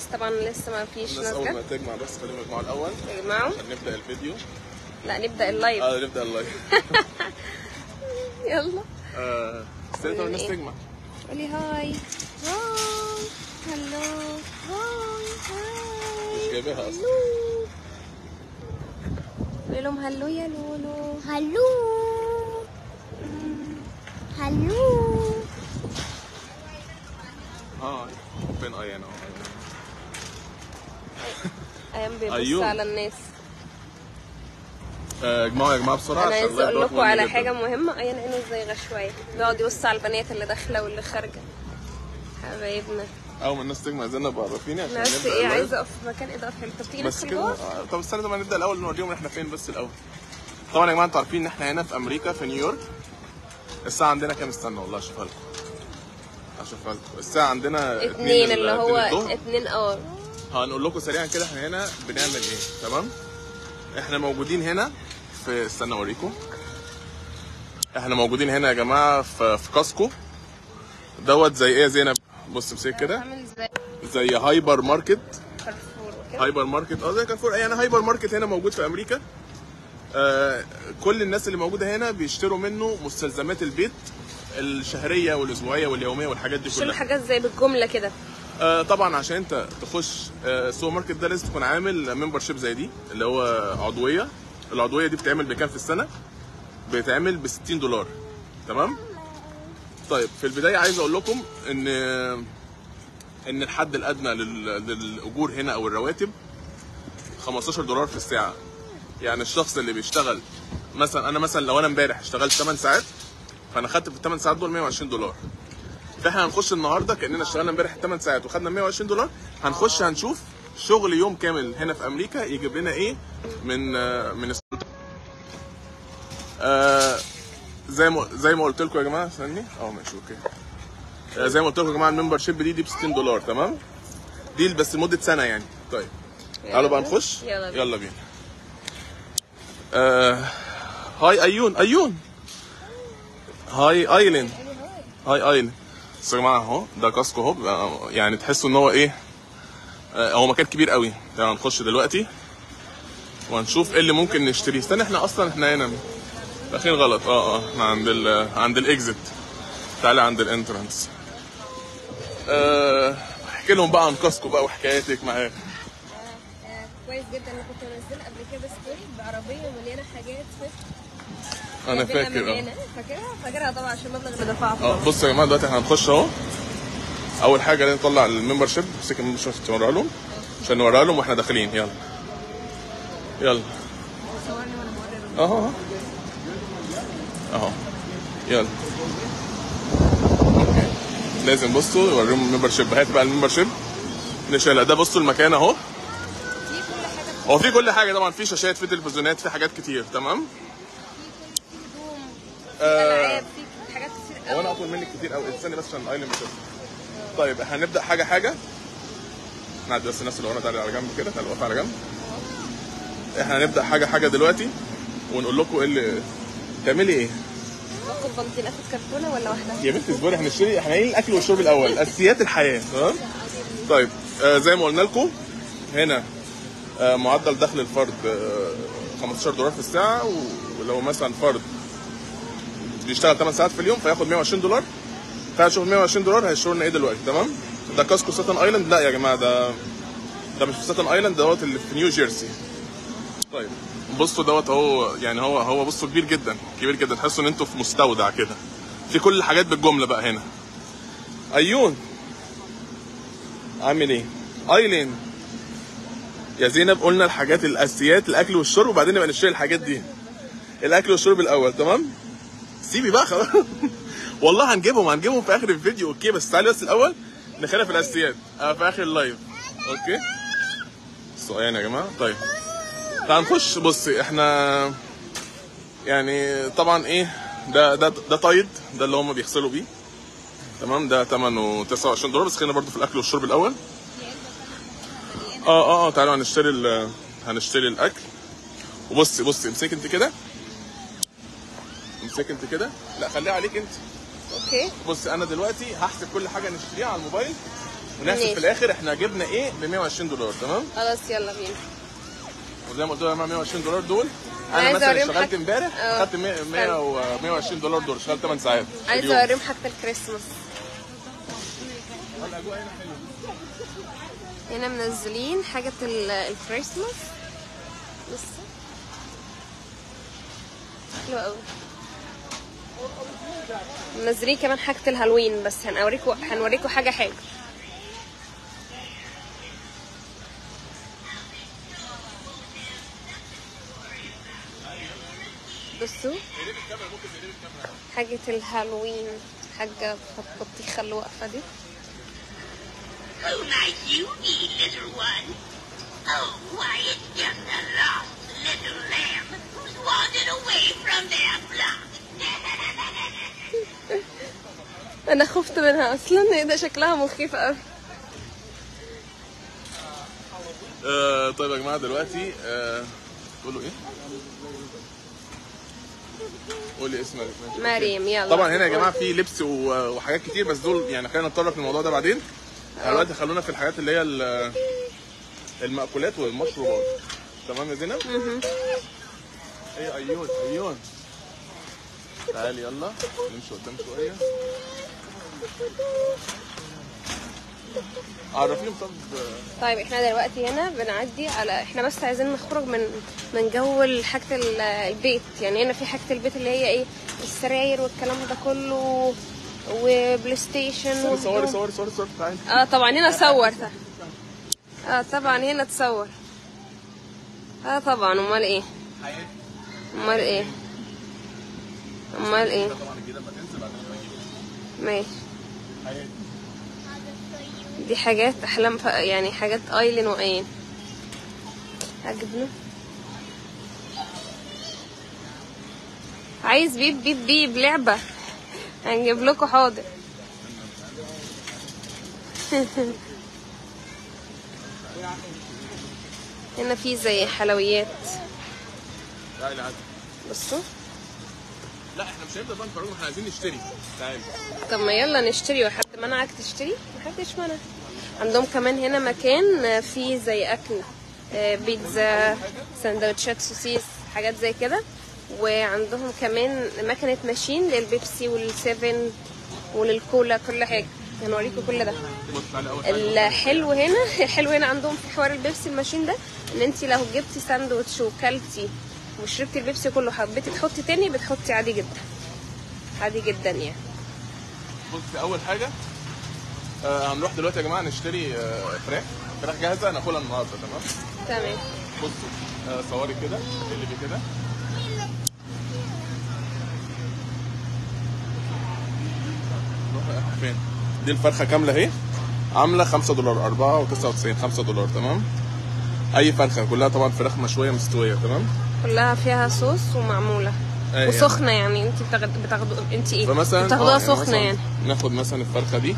طبعا لسه ما فيش الناس اول نازله ما تجمع بس خليهم يجمعوا الاول يجمعوا عشان نبدا الفيديو لا نبدا اللايف اه نبدا اللايف يلا آه، استنى طب الناس إيه؟ تجمع قولي هاي هاي هلو هاي هاي مش جايباها اصلا هلو قولي لهم هلو يا لولو هلو هلو اه فين ايان اهو ايام بيبص أيوه. على الناس آه، اجمعوا يا جماعه بسرعه انا عشان عايزه اللايف اقول دوت لكم مهم على جداً. حاجه مهمه ايان عينه زي شويه بيقعد يبص على البنات اللي داخله واللي خارجه حبايبنا اول ما الناس تجمع زينا بعرفيني عشان بس نبدا ايه اللايف. عايزه اقف في مكان اضافي حلو طب تيجي بس ندخل كده جوه آه، طب استنى طب نبدا الاول نوريهم احنا فين بس الاول طبعا يا جماعه انتوا عارفين ان احنا هنا في امريكا في نيويورك الساعه عندنا كام استنى والله اشوفها لكم اشوفها لكم الساعه عندنا اتنين اللي هو الظهر. اتنين اه هنقول لكم سريعا كده احنا هنا بنعمل ايه تمام احنا موجودين هنا في استنى اوريكم احنا موجودين هنا يا جماعه في, في كاسكو دوت زي ايه يا زينب بص امسك كده عامل زي زي هايبر ماركت كارفور كده هايبر ماركت اه زي كارفور يعني هايبر ماركت هنا موجود في امريكا آه كل الناس اللي موجوده هنا بيشتروا منه مستلزمات البيت الشهريه والاسبوعيه واليوميه والحاجات دي شيل كلها حاجات زي بالجمله كده آه طبعا عشان انت تخش آه السوبر ماركت ده لازم تكون عامل ممبر شيب زي دي اللي هو عضويه العضويه دي بتعمل بكام في السنه بتعمل ب 60 دولار تمام طيب في البدايه عايز اقول لكم ان ان الحد الادنى لل- للاجور هنا او الرواتب 15 دولار في الساعه يعني الشخص اللي بيشتغل مثلا انا مثلا لو انا امبارح اشتغلت 8 ساعات فانا خدت في ال 8 ساعات دول 120 دولار فاحنا هنخش النهارده كاننا اشتغلنا امبارح 8 ساعات وخدنا 120 دولار هنخش هنشوف شغل يوم كامل هنا في امريكا يجيب لنا ايه من آه، من الس- آه زي ما زي ما قلت لكم يا جماعه استني اه ماشي اوكي آه زي ما قلت لكم يا جماعه الممبر شيب دي دي ب 60 دولار تمام دي بس لمده سنه يعني طيب تعالوا بقى نخش يلا بينا. يلا بينا آه هاي ايون ايون هاي ايلين هاي ايلين بس يا جماعه اهو ده كاسكو اهو بقى- يعني تحسوا ان هو ايه آه، هو مكان كبير قوي تعالوا نخش دلوقتي وهنشوف ايه اللي ممكن نشتريه استنى احنا اصلا احنا هنا داخلين غلط اه اه احنا عند ال عند الاكزit تعالى عند الانترانس آه، احكي لهم بقى عن كاسكو بقى وحكاياتك معاه كويس جدا انا كنت منزله قبل كده ستوري بعربيه مليانه حاجات انا جايبينها فاكر من اه هنا. فاكرها فاكرها طبعا عشان المبلغ اللي دفعته اه بصوا يا جماعه دلوقتي احنا هنخش اهو اول حاجه لازم نطلع الممبر شيب امسك الممبر شيب توريها لهم عشان نوريها لهم واحنا داخلين يلا يلا صورني وانا بوري اهو اهو اهو يلا لازم بصوا يوريهم الممبر شيب هات بقى الممبر شيب نشيلها ده بصوا المكان اهو في كل حاجه هو في كل حاجه طبعا في شاشات في تلفزيونات في حاجات كتير تمام في هدوم في آه، العاب في حاجات كتير هو انا قوي اطول منك كتير قوي استني بس عشان الايلاند مش طيب هنبدا حاجه حاجه نعدي بس الناس اللي ورانا تعالى على جنب كده تعالى واقف على جنب احنا هنبدا حاجه حاجه دلوقتي ونقول لكم ايه اللي تعملي ايه باخد بنطلون اخد كرتونه ولا واحده يا بنت اصبري احنا نشتري احنا قايلين الاكل والشرب الاول اساسيات الحياه تمام طيب آه زي ما قلنا لكم هنا آه معدل دخل الفرد آه 15 دولار في الساعه ولو مثلا فرد بيشتغل 8 ساعات في اليوم فياخد 120 دولار تعالى نشوف 120 دولار هيشتروا لنا ايه دلوقتي تمام ده كاسكو ساتن ايلاند لا يا جماعه ده ده مش في ساتن ايلاند دوت اللي في نيو جيرسي طيب بصوا دوت اهو يعني هو هو بصوا كبير جدا كبير جدا تحسوا ان انتوا في مستودع كده في كل الحاجات بالجمله بقى هنا ايون عامل ايه ايلين يا زينب قلنا الحاجات الاساسيات الاكل والشرب وبعدين نبقى نشتري الحاجات دي الاكل والشرب الاول تمام سيبي بقى خلاص والله هنجيبهم هنجيبهم في اخر الفيديو اوكي بس تعالي بس الاول نخليها في الاساسيات آه في اخر اللايف اوكي سؤال يا جماعه طيب تعال نخش بصي احنا يعني طبعا ايه ده ده ده تايد ده اللي هم بيغسلوا بيه تمام ده ثمنه 29 دولار بس خلينا برضو في الاكل والشرب الاول اه اه اه تعالوا هنشتري ال- هنشتري الاكل وبصي بصي امسك انت كده امسك انت كده لا خليها عليك انت اوكي بص انا دلوقتي هحسب كل حاجه نشتريها على الموبايل ونحسب ماشي. في الاخر احنا جبنا ايه ب 120 دولار تمام خلاص يلا بينا وزي ما قلت لك يا جماعه 120 دولار دول أنا انا عايزة مثلا أوريهم اشتغلت حاجة- امبارح اه. خدت 100 100 و 120 دولار دول اشتغلت 8 ساعات في عايزه اليوم. اوريهم حاجه الكريسماس الاجواء هنا حلوه هنا منزلين حاجه ال- الكريسماس بص حلوه قوي منزلين كمان حاجه الهالوين بس هنوريكم هنوريكم حاجه حاجه بصوا حاجة الهالوين حاجة بطيخة اللي واقفة دي Who might you be, little one? Oh, why, it's just a lost little lamb who's wandered away from their flock. انا خفت منها اصلا ايه ده شكلها مخيف قوي آه طيب يا جماعه دلوقتي آه تقولوا ايه؟ قولي اسمك ماشي. مريم يلا طبعا هنا يا جماعه في لبس و- وحاجات كتير بس دول يعني خلينا نتطرق للموضوع ده بعدين دلوقتي خلونا في الحاجات اللي هي ال- المأكولات والمشروبات تمام يا زينب؟ ايه ايون ايون تعالي يلا نمشي قدام شويه عرفيهم طب طيب احنا دلوقتي هنا بنعدي على احنا بس عايزين نخرج من من جو حاجة ال- البيت يعني هنا في حاجة البيت اللي هي ايه السراير والكلام ده كله وبلاي ستيشن صوري والجو. صوري صوري صوري تعالي اه طبعا هنا صور اه طبعا هنا تصور اه طبعا امال ايه امال ايه امال ايه طبعا الجديد لما تنزل بعدين لما اجيبه ماشي دي حاجات احلام ف... يعني حاجات ايلين واين عجبنا عايز بيب بيب بيب لعبة هنجيب لكم حاضر هنا في زي حلويات تعالي عادي بصوا لا احنا مش هنبدا بقى نفرجهم احنا عايزين نشتري تعالي طب ما يلا نشتري وحد منعك تشتري محدش منع عندهم كمان هنا مكان فيه زي اكل آه، بيتزا سندوتشات سوسيس حاجات زي كده وعندهم كمان مكنة ماشين للبيبسي والسيفن وللكولا كل حاجة هنوريكم كل ده بص تعالي اول حاجه الحلو هنا الحلو هنا عندهم في حوار البيبسي الماشين ده ان انت لو جبتي ساندوتش وكلتي وشربتي البيبسي كله حبيتي تحطي تاني بتحطي عادي جدا عادي جدا يعني بص اول حاجه آه هنروح دلوقتي يا جماعه نشتري آه فراخ فراخ جاهزه ناكلها النهارده تمام تمام بصوا آه صوري كده اللي كده نروح فين دي الفرخه كامله اهي عامله 5 دولار 4 و99 5 دولار تمام اي فرخه كلها طبعا فراخ مشويه مستويه تمام كلها فيها صوص ومعمولة أي وسخنة يعني انت بتاخد بتاخدوا انت ايه فمثلا بتاخدوها آه، سخنة مثلاً يعني ناخد مثلا الفرخه دي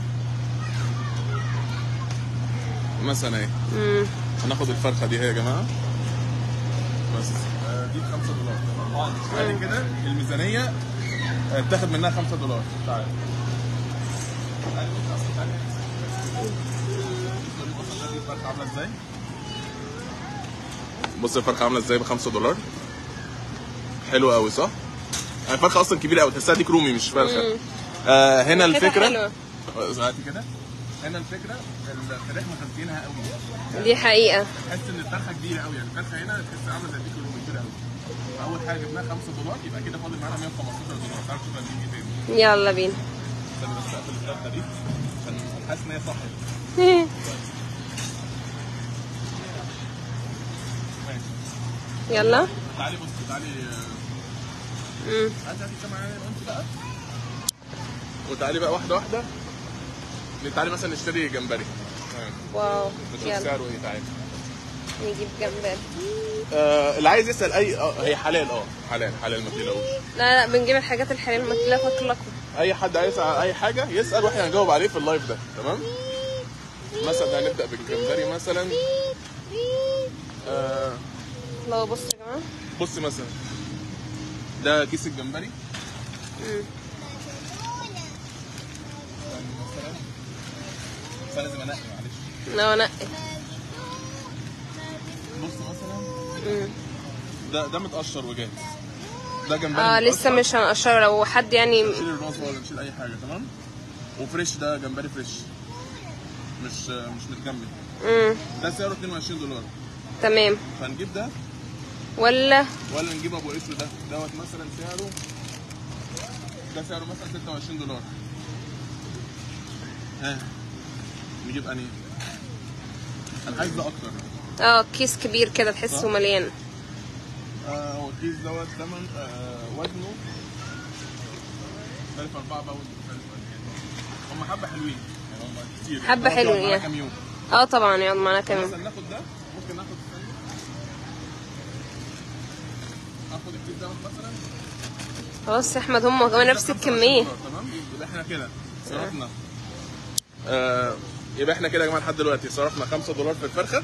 مثلا اهي امم هناخد الفرخه دي اهي يا جماعه بس آه، دي ب 5 دولار تمام بعد كده الميزانيه آه، تاخد منها 5 دولار تعالى تعالى بص أصل تعالى. بص دي الفرخه عامله ازاي بص الفرخه عامله ازاي ب 5 دولار حلوه قوي صح؟ يعني الفرخه اصلا كبيره قوي تحسها ديك رومي مش فرخه آه هنا كده الفكره حلوة. سمعتي كده هنا الفكره الفراخ مخزينها قوي دي حقيقة تحس ان الفرخه كبيره قوي يعني الفرخه هنا تحس عامله زي ديك رومي كبيره قوي فاول حاجه جبناها 5 دولار يبقى كده فاضل معانا 115 دولار تعالوا نشوف هنجيب ايه تاني يلا بينا استنى بس اقفل الفرخه دي عشان حاسس ان هي صح ماشي يلا تعالي بص تعالي امم هاتي هاتي كام معايا انت بقى وتعالي بقى واحده واحده تعالي مثلا نشتري جمبري تمام. واو نشوف يلا سعره ايه تعالي نجيب جمبري آه اللي عايز يسال اي اه هي حلال اه حلال حلال ما تقلقوش لا لا بنجيب الحاجات الحلال ما تلاقوا لكم اي حد عايز يسال عن اي حاجه يسال واحنا هنجاوب عليه في اللايف ده تمام مثلا هنبدا بالجمبري مثلا آه لو بصوا يا جماعة بص مثلا ده كيس الجمبري امم مثلا فلازم انقي معلش لو نقي بص مثلا مم. ده ده متقشر وجاهز ده جمبري اه لسه متقشر. مش هنقشره لو حد يعني نشيل الراس ولا نشيل اي حاجه تمام وفريش ده جمبري فريش مش مش متجمد مم. ده سعره 22 دولار تمام فنجيب ده ولا ولا نجيب ابو قشر ده دوت مثلا سعره ده سعره مثلا 26 دولار ها نجيب انهي انا عايز ده اكتر اه كيس كبير كده تحسه صح. مليان آه هو الكيس دوت ثمن آه وزنه مختلف 4 باوند مختلف هم حبه حلوين يعني هم كتير حبة هو حلوين، بيقعد معانا إيه. كام يوم اه طبعا يقعد معانا كمان مثلا ناخد ده ممكن ناخد الثاني اخد الكيس دوت مثلا خلاص يا احمد هم كمان نفس الكميه تمام يبقى احنا كده صرفنا آه يبقى احنا كده يا جماعه لحد دلوقتي صرفنا 5 دولار في الفرخه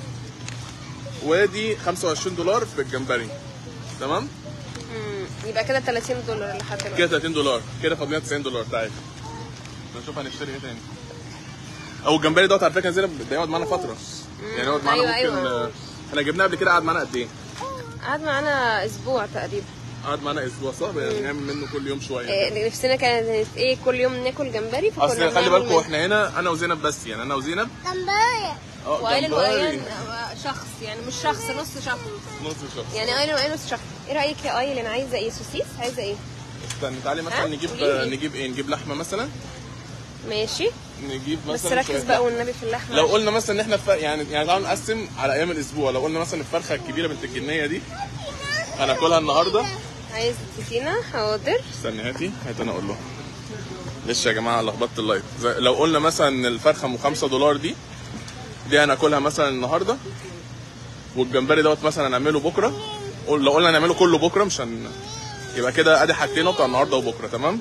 ودي 25 دولار في الجمبري تمام مم. يبقى كده 30 دولار لحد كده دلوقتي 30 دولار كده فاضلنا 90 دولار تعالى نشوف هنشتري ايه تاني او الجمبري دوت على فكره زينب ده يقعد معانا فتره يعني يقعد معانا أيوة، ممكن أيوة. آه، احنا جبناه قبل كده قعد معانا قد ايه؟ قعد معانا اسبوع تقريبا قعد معانا اسبوع صح؟ يعني نعمل منه كل يوم شويه إيه نفسنا كانت ايه كل يوم ناكل جمبري فكنا اصل خلي بنعمل بالكم منه. احنا هنا انا وزينب بس يعني انا وزينب جمبري اه وايلن جمبري. وايلن شخص يعني مش شخص نص شخص نص شخص يعني ايلن وايلن نص شخص ايه رايك يا ايلن عايزه ايه سوسيس عايزه ايه استنى تعالي مثلا ها؟ نجيب قوليلي. نجيب ايه نجيب لحمه مثلا ماشي نجيب بس مثلا ركز شوية بقى لحمة. والنبي في اللحمه لو قلنا مثلا ان احنا ف... يعني يعني تعالوا نقسم على ايام الاسبوع لو قلنا مثلا الفرخه الكبيره بنت الجنيه دي هناكلها النهارده عايز تدينا حاضر استني هاتي هات انا اقول له معلش يا جماعه لخبطت اللايف زي- لو قلنا مثلا ان الفرخه ام 5 دولار دي دي هناكلها مثلا النهارده والجمبري دوت مثلا هنعمله بكره قول- لو قلنا هنعمله كله بكره مش هن... يبقى كده ادي حاجتين بتاع النهارده وبكره تمام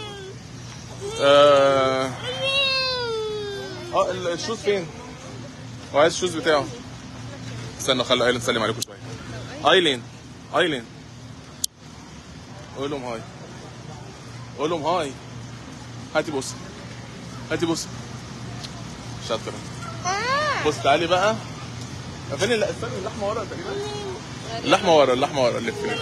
اه اه ال- الشوز فين هو عايز الشوز بتاعه استنى خلي ايلين تسلم عليكم شويه ايلين ايلين قول لهم هاي قول لهم هاي هاتي بص هاتي بص شاطرة بص تعالي بقى فين لا استني اللحمة ورا تقريبا اللحمة ورا اللحمة ورا لف لف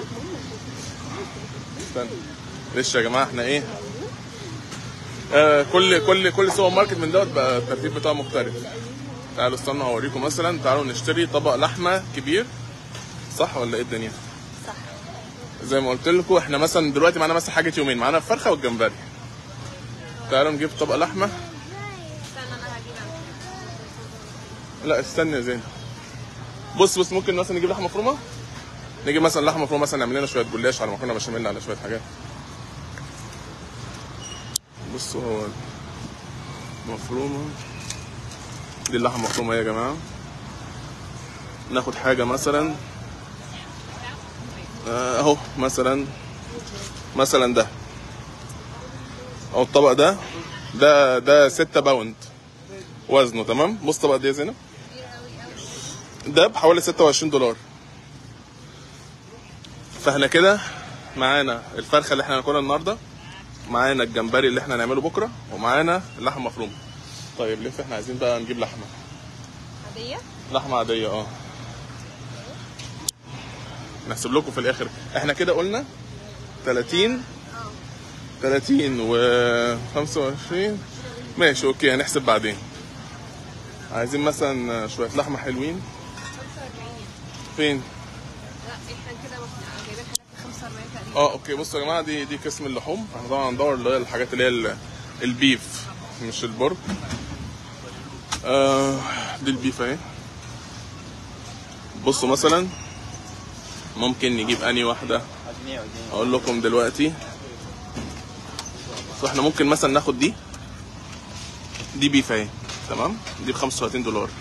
استنى معلش يا جماعة احنا ايه آه كل كل كل سوبر ماركت من دوت بقى الترتيب بتاعه مختلف تعالوا استنى اوريكم مثلا تعالوا نشتري طبق لحمة كبير صح ولا ايه الدنيا؟ صح زي ما قلت لكم احنا مثلا دلوقتي معانا مثلا حاجه يومين معانا الفرخه والجمبري تعالوا نجيب طبق لحمه استنى انا هجيب لا استنى يا زين بص بص ممكن مثلا نجيب لحمه مفرومه نجيب مثلا لحمه مفرومه مثلا نعمل لنا شويه جلاش على مكرونه بشاميل على شويه حاجات بص هو مفرومه دي اللحمه مفرومه يا جماعه ناخد حاجه مثلا آه، اهو مثلا مثلا ده او الطبق ده ده ده 6 باوند وزنه تمام بص الطبق ده يا زينب ده بحوالي 26 دولار فاحنا كده معانا الفرخه اللي احنا هناكلها النهارده معانا الجمبري اللي احنا هنعمله بكره ومعانا اللحمه مفرومه طيب ليه احنا عايزين بقى نجيب لحمه عاديه لحمه عاديه اه نحسب لكم في الاخر احنا كده قلنا 30 30 و 25 ماشي اوكي هنحسب بعدين عايزين مثلا شويه لحمه حلوين فين لا احنا كده جايبين حاجات ب 45 تقريبا اه اوكي بصوا يا جماعه دي دي قسم اللحوم احنا طبعا هندور اللي هي الحاجات اللي هي ال- البيف مش البرج آه دي البيف اهي بصوا مثلا ممكن نجيب اني واحده اقول لكم دلوقتي فاحنا ممكن مثلا ناخد دي دي بيف اهي تمام دي ب 35 دولار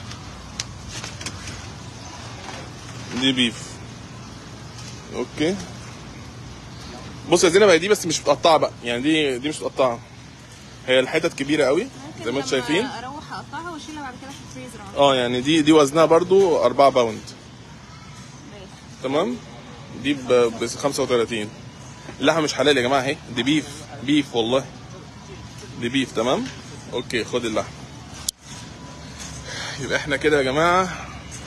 دي بيف اوكي بص يا زينب هي دي بس مش متقطعه بقى يعني دي دي مش متقطعه هي الحتت كبيره قوي زي ما انتم شايفين اروح اقطعها واشيلها بعد كده في الفريزر اه يعني دي دي وزنها برضو 4 باوند ماشي تمام دي ب ب 35 اللحمه مش حلال يا جماعه اهي دي بيف بيف والله دي بيف تمام اوكي خد اللحم يبقى احنا كده يا جماعه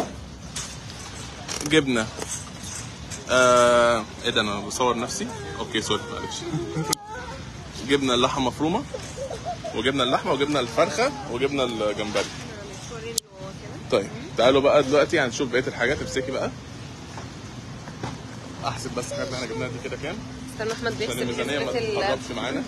جبنا آه... ايه ده انا بصور نفسي اوكي سوري معلش جبنا اللحمه مفرومه وجبنا اللحمه وجبنا الفرخه وجبنا الجمبري طيب تعالوا بقى دلوقتي هنشوف بقيه الحاجات امسكي بقى احسب بس الحاجات اللي احنا جبناها دي كده كام استنى احمد عشان بيحسب الميزانيه ما حسبة ال تتقربش معانا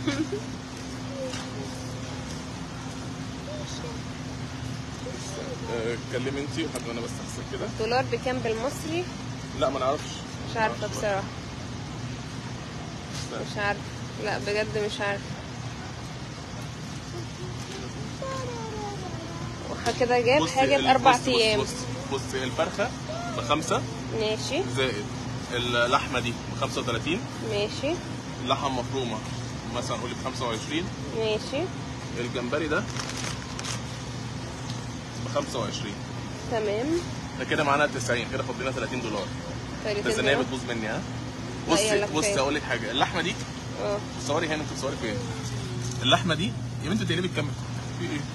آه، اتكلمي انت لحد ما انا بس احسب كده دولار بكام بالمصري لا ما نعرفش مش عارفة بصراحة مش عارفة لا بجد مش عارفة وكده جاب بصي حاجة ال- بأربع بصي- بصي- أيام بصي بصي الفرخه بخمسه ماشي زائد اللحمه دي ب 35 ماشي اللحمه مفرومه مثلا قولي ب 25 ماشي الجمبري ده ب 25 تمام ده كده معانا 90 كده فاضلنا 30 دولار طيب الميزانيه بتبوظ مني ها لا، بصي يلا بصي كفاية. اقول لك حاجه اللحمه دي اه تصوري هنا انت بتصوري فين اللحمه دي يا بنت تقلبي الكاميرا في ايه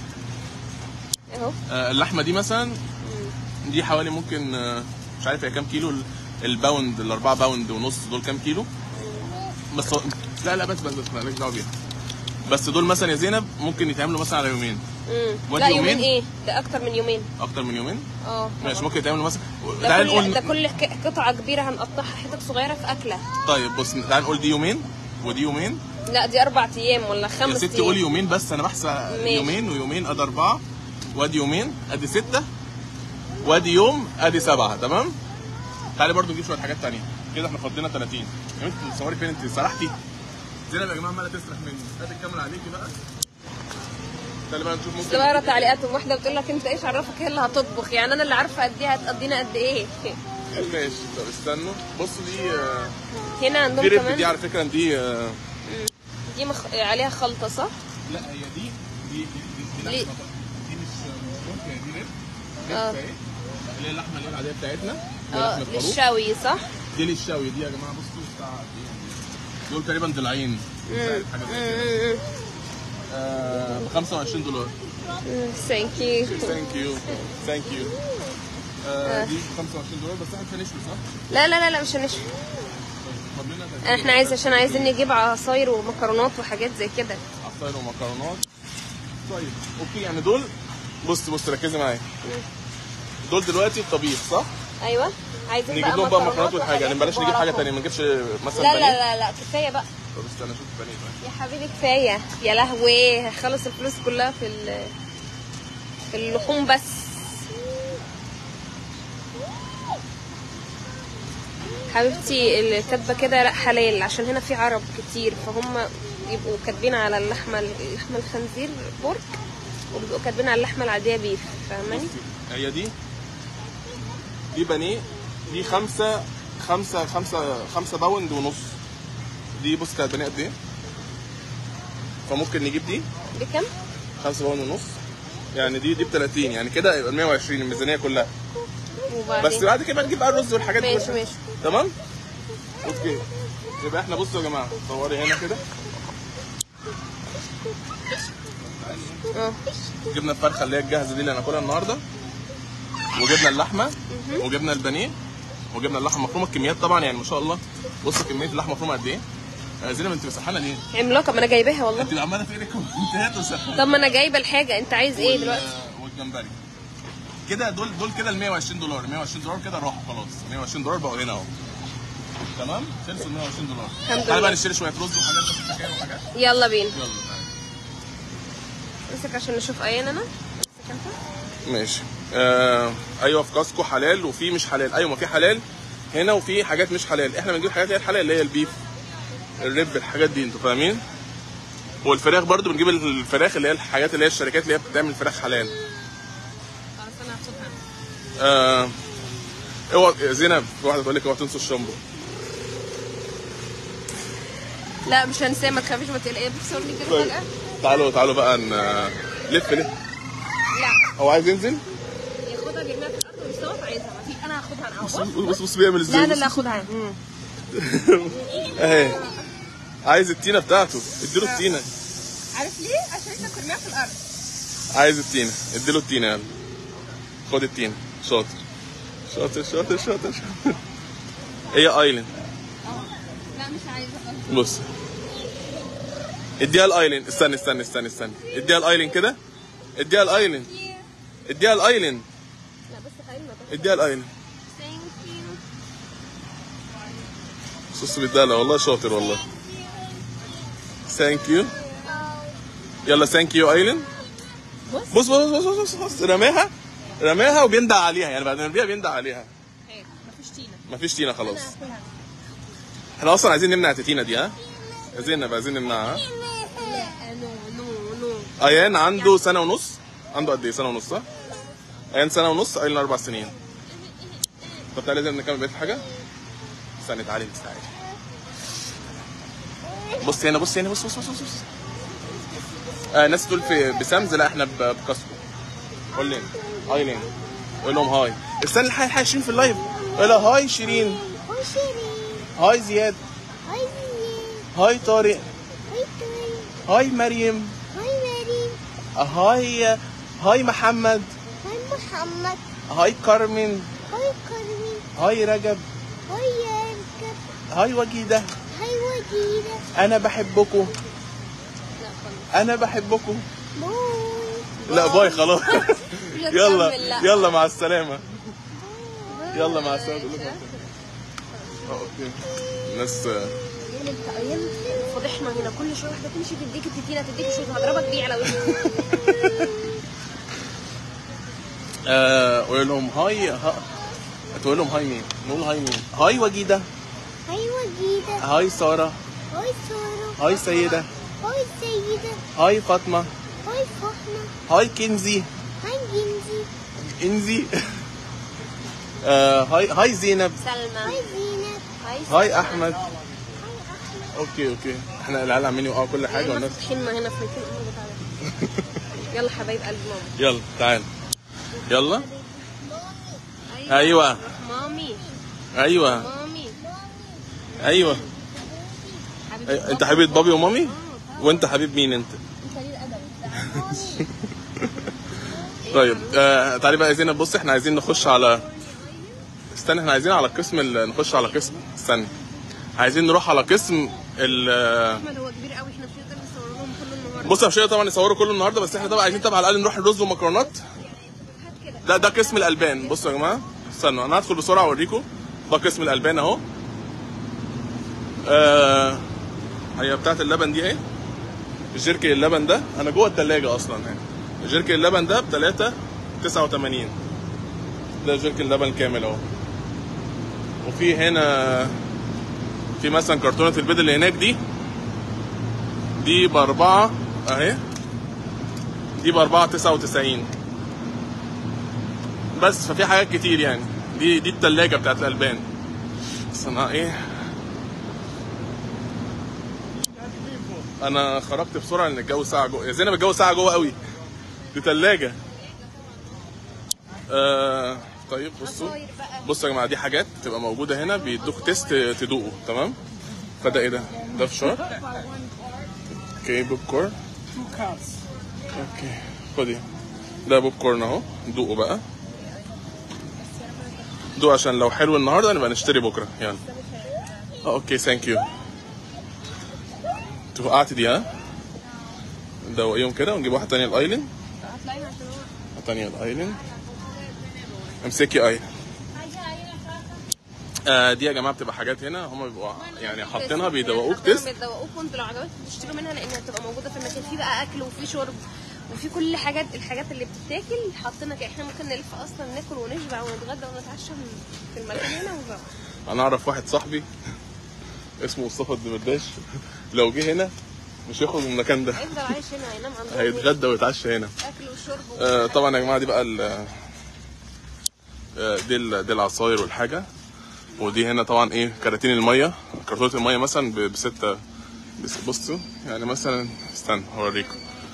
اهو آه اللحمه دي مثلا دي حوالي ممكن آه، مش عارف هي كام كيلو ال- الباوند الاربعة باوند ونص دول كام كيلو بس هو- لا لا بس بس بس مالكش دعوه بيها بس دول مثلا يا زينب ممكن يتعملوا مثلا على يومين امم وادي لا يومين يومين؟ ايه ده اكتر من يومين اكتر من يومين اه ماشي طبعاً. ممكن يتعملوا مثلا ده تعال كل نقول ده كل ك- قطعة كبيرة هنقطعها حتت صغيرة في أكلة طيب بص تعال نقول دي يومين ودي يومين لا دي أربع أيام ولا يا خمس ستي أيام قولي يومين بس انا بحسب ماشي. يومين ويومين ادي اربعه وادي يومين ادي سته وادي يوم ادي سبعه تمام تعالي برضو نجيب شويه حاجات تانية كده احنا فضينا 30 يا بنت انت بتصوري فين انت سرحتي زينب يا جماعه عماله تسرح مني هات الكاميرا عليكي بقى تعالي بقى نشوف ممكن بس بقرا تعليقاتهم واحده بتقول لك انت ايش عرفك هي اللي هتطبخ يعني انا اللي عارفه قد ايه هتقضينا قد ايه ماشي طب استنوا بصوا دي آه، هنا عندهم دي ريب دي كمان على فكره دي آه، دي مخ... عليها خلطه صح؟ لا هي دي دي دي دي, ليه؟ دي, دي مش مش هي دي ريب ريب اه. اهي اللي هي اللحمه اللي هي العاديه بتاعتنا دي اه لحمه خروف للشوي صح؟ دي للشوي دي يا جماعه بصوا بتاع دي يعني. دول تقريبا ضلعين حاجه زي كده ب 25 دولار ثانك يو ثانك يو ثانك يو دي ب 25 دولار بس احنا مش هنشوي صح؟ لا لا لا لا مش هنشوي طب لنا 30 احنا عايز عشان عايزين نجيب عصاير ومكرونات وحاجات زي كده عصاير ومكرونات طيب اوكي يعني دول بص بص ركزي معايا دول دلوقتي الطبيخ صح؟ ايوه عايزين نجيب لهم بقى مكرونات والحاجه وحاجات يعني بلاش نجيب حاجه وبهارات. تانية ما نجيبش مثلا لا بانيه. لا لا لا كفايه بقى طب استنى اشوف بانيه طيب يا حبيبي كفايه يا لهوي هخلص الفلوس كلها في ال- في اللحوم بس حبيبتي اللي كاتبه كده لا حلال عشان هنا في عرب كتير فهم يبقوا كاتبين على اللحمه اللحمه الخنزير بورك وبيبقوا كاتبين على اللحمه العاديه بيف فاهماني بصي، هي دي دي بانيه دي خمسة خمسة خمسة خمسة باوند ونص دي بص كانت بانيه قد ايه فممكن نجيب دي بكم خمسة باوند ونص يعني دي دي ب 30 يعني كده يبقى 120 الميزانية كلها وبعدين بس بعد كده نجيب بقى الرز والحاجات دي ماشي كلها. ماشي تمام اوكي يبقى احنا بصوا يا جماعه صوري هنا كده اه جبنا الفرخه اللي هي الجاهزه دي اللي هناكلها النهارده وجبنا اللحمه وجبنا البانيه وجبنا اللحمه المفرومه الكميات طبعا يعني ما شاء الله بصوا كميه اللحمه المفرومه قد ايه آه، زينب انت مسحانه ليه؟ عملاقه ما انا جايباها والله انت عماله تقري كومنتات وسحانه طب ما انا جايبه الحاجه انت عايز ايه دلوقتي والجمبري كده دول دول كده ال 120 دولار 120 دولار كده راحوا خلاص 120 دولار بقوا هنا اهو تمام خلصوا ال 120 دولار الحمد تعالى بقى لله. نشتري شويه رز وحاجات بس سكاير وحاجات يلا بينا يلا تعالى. امسك عشان نشوف ايان انا امسك انت ماشي آه ايوه في كاسكو حلال وفي مش حلال ايوه ما في حلال هنا وفي حاجات مش حلال احنا بنجيب حاجات هي الحلال اللي هي البيف الرب الحاجات دي انتوا فاهمين والفراخ برضو بنجيب الفراخ اللي هي الحاجات اللي هي الشركات اللي هي بتعمل فراخ حلال خلاص انا هاخدها آه اوعى زينب في واحده تقول لك اوعى تنسوا الشامبو لا مش هنساه ما تخافيش ما تقلقيش بتصورني كده طيب. فجاه تعالوا تعالوا بقى ن... لف لف لا هو عايز ينزل ياخدها جنبها في الارض ويستوى عايزها ما في انا هاخدها انا بص اهو بص بص بيعمل لا ازاي انا اللي هاخدها مم. اهي عايز التينه بتاعته اديله التينه عارف ليه عشان انت ترميها في الارض عايز التينه اديله التينه يلا خد التين شاطر شاطر شاطر شاطر شاطر هي ايلاند لا مش عايزه بص اديها الايلاند استنى استنى استنى استنى اديها الايلاند كده اديها الايلاند اديها الايلاند لا بس خلينا اديها الايلاند ثانك يو صوص بالدالة والله شاطر والله ثانك يو يلا ثانك يو ايلاند بص. بص بص بص بص, بص, بص. رماها رماها وبيندع عليها يعني بعد ما يرميها بيندع عليها ايه مفيش تينا مفيش تينا خلاص احنا اصلا عايزين نمنع التينا دي ها عايزين نبقى عايزين نمنعها لا نو نو نو ايان عنده سنه ونص عنده قد ايه سنه ونص صح ايان سنه ونص ايان اربع سنين طب تعالى لازم نكمل بقيه الحاجه استنى تعالي بس تعالي بص هنا بص هنا بص بص بص بص, بص. آه ناس تقول في بسامز لا احنا ب- بكاسكو قول لي هاي لين قول لهم هاي استنى الحقيقة الحقيقة شيرين في اللايف قول لها هاي شيرين هاي شيرين هاي زياد هاي زياد هاي طارق هاي طارق هاي مريم هاي مريم هاي هاي محمد هاي محمد هاي كارمن هاي كريم هاي رجب هاي يركب هاي وجيدة هاي وجيدة أنا بحبكم لا خلاص أنا بحبكم باي لا باي خلاص مش يلا هتكمل، لا. يلا مع السلامة يلا مع السلامة تقول لكم آه، أوكي الناس آه، ايام انت ايام فضحنا هنا كل شويه واحده تمشي تديك التتينه تديك شوط هضربك بيه على وشك آه، قول لهم هاي ها... تقول لهم هاي مين؟ نقول هاي مين؟ هاي وجيدة هاي وجيدة هاي سارة هاي سارة هاي سيدة هاي سيدة هاي فاطمة هاي فاطمة هاي كنزي هاي جنزي انزي آه، هاي هاي زينب سلمى هاي زينب هاي احمد هاي أحمد اوكي اوكي احنا العيال عمالين يوقعوا كل حاجه احنا والناس فاتحين ما هنا في مكان الامر بتاع ده. يلا حبايب قلب ماما يلا تعال يلا ايوه مامي ايوه مامي ايوه حبيبي أي- انت حبيب بابي ومامي وانت حبيب مين انت طيب آه تعالي بقى يا زينب بص احنا عايزين نخش على استنى احنا عايزين على قسم ال... نخش على قسم استنى عايزين نروح على قسم ال احمد هو كبير قوي احنا مش هنقدر نصور لهم كل النهارده بص مش هنقدر طبعا نصوروا كله النهارده بس احنا طبعا عايزين طبعا على الاقل نروح الرز ومكرونات ده ده قسم الالبان بصوا يا جماعه استنوا انا هدخل بسرعه اوريكم ده قسم الالبان اهو آه هي بتاعت اللبن دي اهي جيركي اللبن ده انا جوه الثلاجه اصلا يعني جيركي اللبن ده ب 3 89 ده جيركي اللبن كامل اهو وفي هنا في مثلا كرتونه البيض اللي هناك دي دي بأربعة أهي دي بأربعة تسعة وتسعين بس ففي حاجات كتير يعني دي دي التلاجة بتاعت الألبان بس أنا إيه أنا خرجت بسرعة لأن الجو ساقع جوه يا زينب الجو ساقع جوه قوي دي تلاجة آه طيب بصوا بصوا يا جماعة دي حاجات تبقى موجودة هنا بيدوك تيست تدوقه تمام فده إيه ده؟ ده فشار اوكي بوب كورن اوكي خدي ده بوب كورن اهو دوقه بقى دوق عشان لو حلو النهارده نبقى نشتري بكره يلا اه اوكي ثانك يو انت وقعت دي ها دوقيهم كده ونجيب واحده تانية الايلاند واحده تانية الايلاند امسكي ايلاند آه دي يا جماعه بتبقى حاجات هنا هم بيبقوا يعني حاطينها بيدوقوك تيست بيدوقوك وانتوا لو عجبتكم تشتروا منها لانها بتبقى موجوده في المكان في بقى اكل وفي شرب وفي كل حاجات الحاجات اللي بتتاكل حاطينها كده احنا ممكن نلف اصلا ناكل ونشبع ونتغدى ونتعشى من- في المكان هنا ونروح انا اعرف واحد صاحبي اسمه مصطفى الدمرداش لو جه هنا مش هيخرج من المكان ده هيفضل عايش هنا هينام عندهم هيتغدى ويتعشى هنا اكل وشرب آه طبعا يا جماعه دي بقى ال آه، دي ال- دي العصاير والحاجه ودي هنا طبعا ايه كراتين الميه كرتونه الميه مثلا ب- بستة بس- بصوا يعني مثلا استنى هوريكم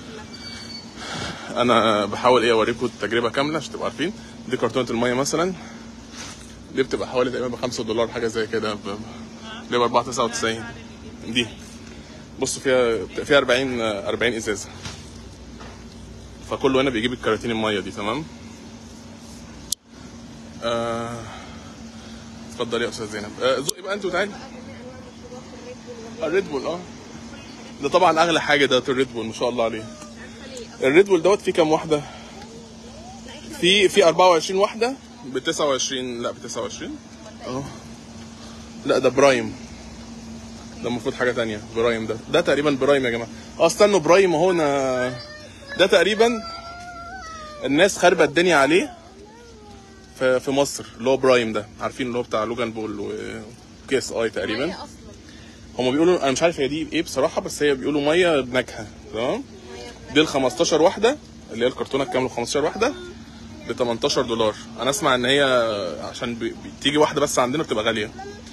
انا بحاول ايه اوريكم التجربه كامله عشان تبقوا عارفين دي كرتونه الميه مثلا دي بتبقى حوالي تقريبا ب 5 دولار حاجه زي كده ب- دي ب 499 دي بصوا فيها فيها 40 40 ازازه فكله هنا بيجيب الكراتين الميه دي تمام آه، اتفضلي يا استاذ زينب آه، زقي بقى انت وتعالي الريد بول اه ده طبعا اغلى حاجه ده الريد بول ما شاء الله عليه الريد بول دوت فيه كام واحده في في 24 واحده ب 29 لا ب 29 اه لا ده برايم ده المفروض حاجه تانية برايم ده ده تقريبا برايم يا جماعه اه استنوا برايم اهو انا ده تقريبا الناس خاربه الدنيا عليه في في مصر اللي هو برايم ده عارفين اللي هو بتاع لوجان بول وكي اس اي تقريبا هم بيقولوا انا مش عارف هي دي ايه بصراحه بس هي بيقولوا ميه بنكهه تمام دي ال 15 واحده اللي هي الكرتونه الكامله 15 واحده ب 18 دولار انا اسمع ان هي عشان بي- بتيجي واحده بس عندنا بتبقى غاليه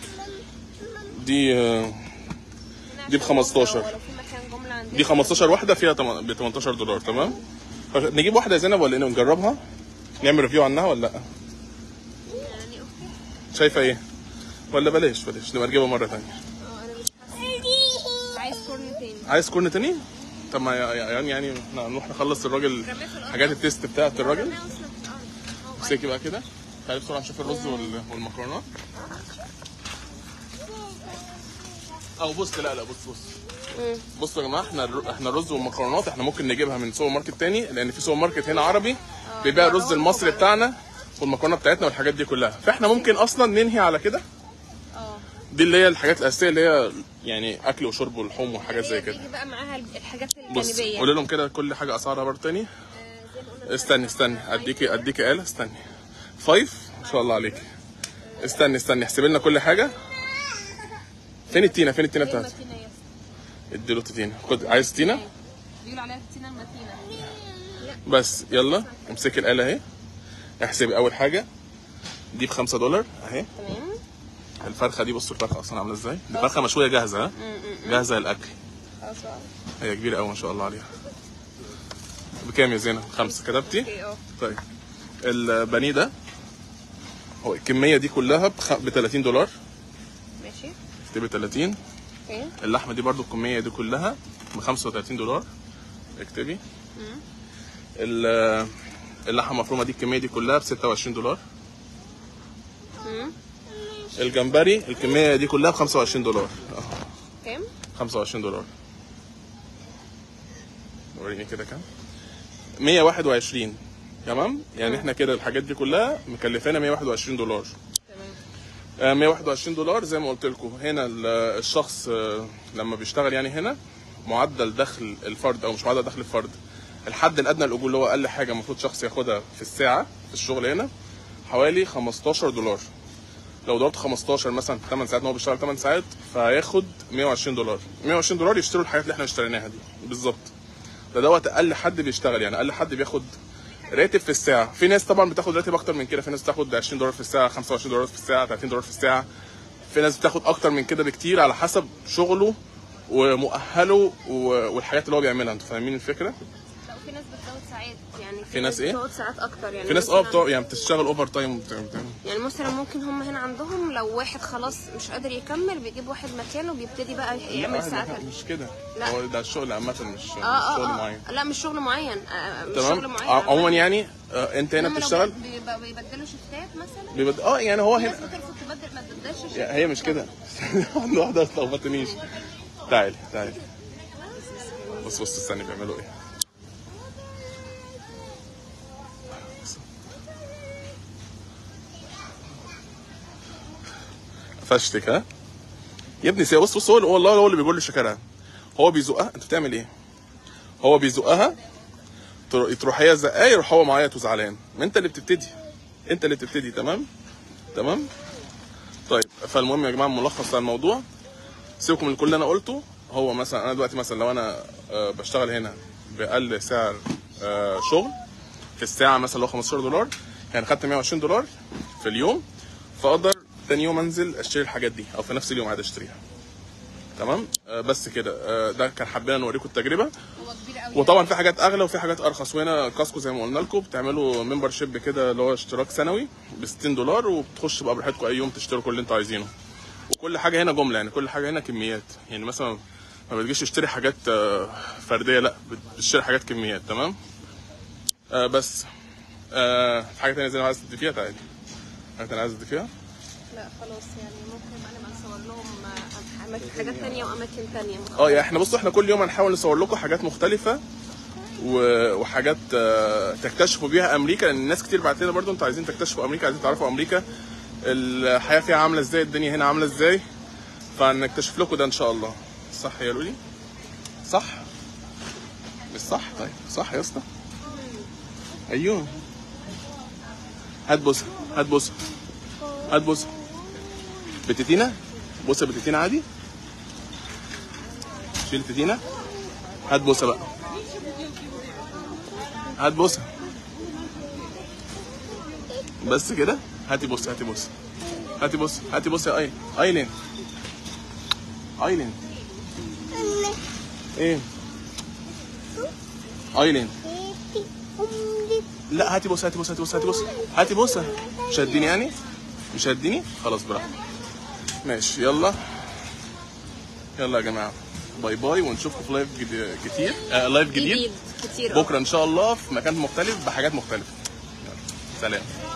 دي آه، دي ب 15. لو في مكان جمله عندنا دي 15 واحده فيها تم- ب 18 دولار تمام نجيب واحده يا زينب ولا ايه نجربها نعمل ريفيو عنها ولا لا يعني اوكي شايفه ايه ولا بلاش بلاش نبقى نجيبها مره ثانيه اه انا مش حاسه عايز كورن تاني عايز كورن تاني طب ما يعني يعني احنا نروح نخلص الراجل حاجات التيست بتاعت الراجل رميها اصلا في الارض امسكي بقى كده تعالي بسرعه نشوف الرز وال- والمكرونات او بص لا لا بص بص مم. بصوا يا جماعه احنا الر- احنا الرز والمكرونات احنا ممكن نجيبها من سوبر ماركت تاني لان في سوبر ماركت هنا عربي بيبيع الرز المصري بتاعنا والمكرونه بتاعتنا والحاجات دي كلها فاحنا ممكن اصلا ننهي على كده اه دي اللي هي الحاجات الاساسيه اللي هي يعني اكل وشرب ولحوم وحاجات زي كده بيجي بقى معاها الحاجات بص الجانبيه قولي لهم كده كل حاجه اسعارها برضه تاني استني استني اديكي اديكي آلة استني فايف ما شاء الله عليك استني استني احسبي لنا كل حاجه فين التينه فين التينه بتاعتي المتينه يا اسطى. اديله تينه خد عايز تينه بيقولوا عليها التينه المتينه بس يلا امسكي الآلة اهي احسبي اول حاجه دي ب 5 دولار اهي تمام الفرخه دي بصوا الفرخه اصلا عامله ازاي دي فرخه مشويه جاهزه ها جاهزه للاكل خلاص بقى. هي كبيره قوي ما شاء الله عليها بكام يا زينب خمسه كتبتي اوكي اه طيب البانيه ده هو الكميه دي كلها ب 30 دولار ماشي اكتبي 30 اوكي اللحمه دي برضو الكميه دي كلها ب 35 دولار اكتبي ال- اللحمه المفرومه دي الكميه دي كلها ب 26 دولار مم. الجمبري الكميه دي كلها ب 25 دولار اه كام 25 دولار وريني كده كام 121 تمام يعني احنا كده الحاجات دي كلها مكلفانا 121 دولار تمام آه، 121 دولار زي ما قلت لكم هنا ال- الشخص آه، لما بيشتغل يعني هنا معدل دخل الفرد او مش معدل دخل الفرد الحد الادنى للاجور اللي هو اقل حاجه المفروض شخص ياخدها في الساعه في الشغل هنا حوالي 15 دولار لو ضربت 15 مثلا في 8 ساعات ان هو بيشتغل 8 ساعات فهياخد 120 دولار 120 دولار يشتروا الحاجات اللي احنا اشتريناها دي بالظبط ده دوت اقل حد بيشتغل يعني اقل حد بياخد راتب في الساعه في ناس طبعا بتاخد راتب اكتر من كده في ناس بتاخد 20 دولار في الساعه 25 دولار في الساعه 30 دولار في الساعه في ناس بتاخد اكتر من كده بكتير على حسب شغله ومؤهله و- والحاجات اللي هو بيعملها انتوا فاهمين الفكره لا وفي ناس بتزود ساعات يعني في ناس ايه؟ بتزود ساعات اكتر يعني في ناس اه مثلاً- بتوع يعني بتشتغل اوفر تايم وبتاع- بتاع. يعني مثلا ممكن هم هنا عندهم لو واحد خلاص مش قادر يكمل بيجيب واحد مكانه وبيبتدي بقى يعمل لا، ساعات لا، مش كده لا. هو ده الشغل عامه مش مش اه شغل اه معين اه لا مش شغل معين آه مش تمام شغل معين ع- عموما يعني آه، انت هنا إنما لو بتشتغل بي- بي- بيبدلوا شفتات مثلا بيبد... اه يعني هو في ناس هنا بترفض تبدل ما تبدلش شفت يعني هي مش كده واحده واحده ما تلخبطنيش تعالي تعالي بص بص استني بيعملوا ايه قفشتك ها يا ابني سي بص بص هو والله هو اللي بيقول لي شكرها هو بيزقها انت بتعمل ايه هو بيزقها تر- تروح هي زقاه يروح هو معيط وزعلان ما انت اللي بتبتدي انت اللي بتبتدي تمام تمام طيب فالمهم يا جماعه ملخص على الموضوع سيبكم من كل اللي انا قلته هو مثلا انا دلوقتي مثلا لو انا آه، بشتغل هنا باقل سعر آه، شغل في الساعه مثلا لو 15 دولار يعني خدت 120 دولار في اليوم فاقدر تاني يوم انزل اشتري الحاجات دي او في نفس اليوم عادي اشتريها تمام آه، بس كده آه، ده كان حبينا نوريكم التجربه هو كبير قوي وطبعا في حاجات اغلى وفي حاجات ارخص وهنا كاسكو زي ما قلنا لكم بتعملوا ممبر شيب كده اللي هو اشتراك سنوي ب 60 دولار وبتخش بقى براحتكم اي يوم تشتروا كل اللي انتوا عايزينه وكل حاجه هنا جمله يعني كل حاجه هنا كميات يعني مثلا ما بتجيش تشتري حاجات آه، فرديه لا بتشتري حاجات كميات تمام آه بس آه في حاجه تانية زي ما عايز تدي فيها تعالي حاجات انا عايز تضيفيها لا خلاص يعني ممكن بقى نبقى نصور لهم آه، أماكن حاجات تانية وأماكن تانية اه يعني احنا بصوا احنا كل يوم هنحاول نصور لكم حاجات مختلفه و- وحاجات آه، تكتشفوا بيها امريكا لان الناس كتير بعت لنا برضو انتوا عايزين تكتشفوا امريكا عايزين تعرفوا امريكا الحياه فيها عامله ازاي الدنيا هنا عامله ازاي فهنكتشف لكم ده ان شاء الله صح يا لولي صح مش صح طيب صح يا اسطى ايوه هات بوسه هات بوسه هات بوسه بتتينا بوسه بتتينا عادي شيل تتينا هات بوسه بقى هات بوسه بس كده هاتي بوسه هاتي بوسه هاتي بوسه هاتي بوسه يا ايلين ايلين ايلين ايه ايلين بيتي أمي لا هاتي بوسه هاتي بوسه هاتي بوسه هاتي بوسه هاتي بوسه مش هتديني يعني مش هتديني خلاص براحتك ماشي يلا يلا يا جماعه باي باي ونشوفكم في لايف جديد كتير آه لايف جديد جديد كتير آه. بكره ان شاء الله في مكان مختلف بحاجات مختلفه يلا. سلام